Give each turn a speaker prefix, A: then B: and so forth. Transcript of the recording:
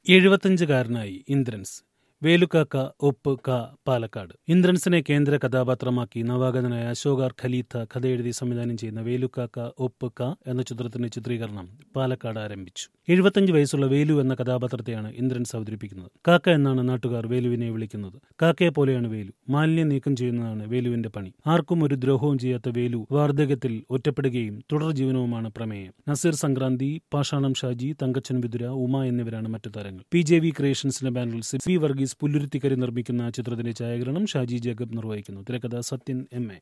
A: എഴുപത്തഞ്ചുകാരനായി ഇന്ദ്രൻസ് വേലുക്കാക്ക ഒപ്പ് ക പാലക്കാട് ഇന്ദ്രൻസിനെ കേന്ദ്ര കഥാപാത്രമാക്കി നവാഗതനായ അശോകാർ ഖലീത്ത കഥയെഴുതി സംവിധാനം ചെയ്യുന്ന വേലുക്കാക്ക ഒപ്പ് ക എന്ന ചിത്രത്തിന്റെ ചിത്രീകരണം പാലക്കാട് ആരംഭിച്ചു എഴുപത്തഞ്ച് വയസ്സുള്ള വേലു എന്ന കഥാപാത്രത്തെയാണ് ഇന്ദ്രൻസ് അവതരിപ്പിക്കുന്നത് കാക്ക എന്നാണ് നാട്ടുകാർ വേലുവിനെ വിളിക്കുന്നത് കാക്കയെ പോലെയാണ് വേലു മാലിന്യം നീക്കം ചെയ്യുന്നതാണ് വേലുവിന്റെ പണി ആർക്കും ഒരു ദ്രോഹവും ചെയ്യാത്ത വേലു വാർദ്ധക്യത്തിൽ ഒറ്റപ്പെടുകയും തുടർ ജീവനവുമാണ് പ്രമേയം നസീർ സംക്രാന്തി പാഷാണം ഷാജി തങ്കച്ചൻ വിതുര ഉമ എന്നിവരാണ് മറ്റു താരങ്ങൾ പി ജെ വി ക്രിയേഷൻസിന്റെ ബാനറിൽ സി വർഗീസ് പുല്ലുരുത്തിക്കരി നിർമ്മിക്കുന്ന ചിത്രത്തിന്റെ ഛായാഗ്രഹണം ഷാജി ജേക്കബ് നിർവഹിക്കുന്നു തിരക്കഥ സത്യൻ എം എ